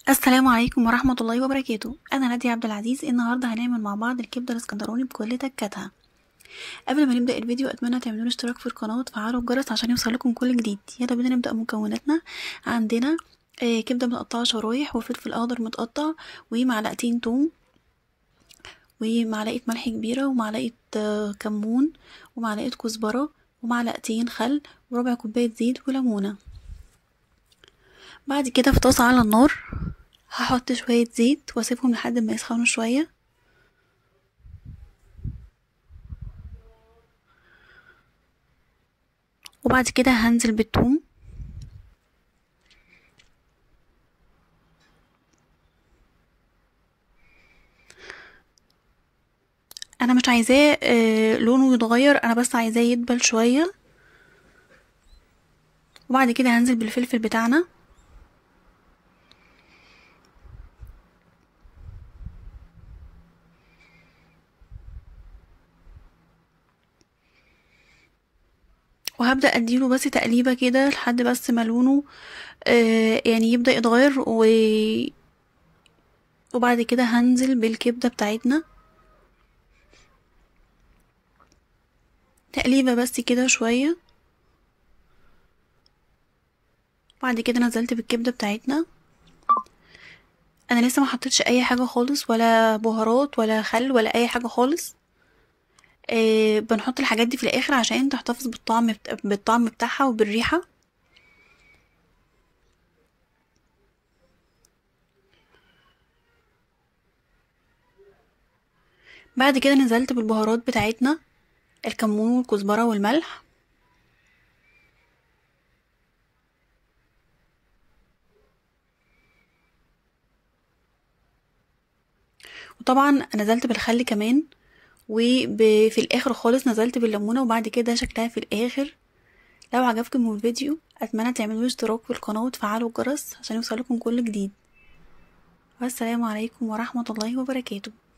السلام عليكم ورحمة الله وبركاته أنا نادية عبد العزيز النهاردة هنعمل مع بعض الكبدة الاسكندراني بكل تكاتها قبل ما نبدأ الفيديو أتمنى تعملوا اشتراك في القناة وتفعلوا الجرس عشان يوصلكم كل جديد يلا بينا نبدأ مكوناتنا عندنا آه كبدة متقطعة شرايح وفلفل أخضر متقطع ومعلقتين توم ومعلقة ملح كبيرة ومعلقة آه كمون ومعلقة كزبرة ومعلقتين خل وربع كوباية زيت وليمونة بعد كده في طاسة على النار هحط شوية زيت واسيبهم لحد ما يسخنوا شوية وبعد كده هنزل بالثوم انا مش عايزاه آه لونه يتغير انا بس عايزاه يدبل شويه وبعد كده هنزل بالفلفل بتاعنا وهبدأ اديله بس تقليبة كده لحد بس ما لونه آه يعني يبدأ يتغير و... وبعد كده هنزل بالكبدة بتاعتنا تقليبة بس كده شوية بعد كده نزلت بالكبدة بتاعتنا انا لسه ما حطيتش اي حاجة خالص ولا بهارات ولا خل ولا اي حاجة خالص آه بنحط الحاجات دي في الاخر عشان تحتفظ بالطعم بالطعم بتاعها وبالريحه بعد كده نزلت بالبهارات بتاعتنا الكمون والكزبره والملح وطبعا نزلت بالخل كمان وفي الاخر خالص نزلت بالليمونه وبعد كده شكلها في الاخر لو عجبكم الفيديو اتمنى تعملوا اشتراك في القناه وتفعلوا الجرس عشان يوصلكم كل جديد والسلام عليكم ورحمه الله وبركاته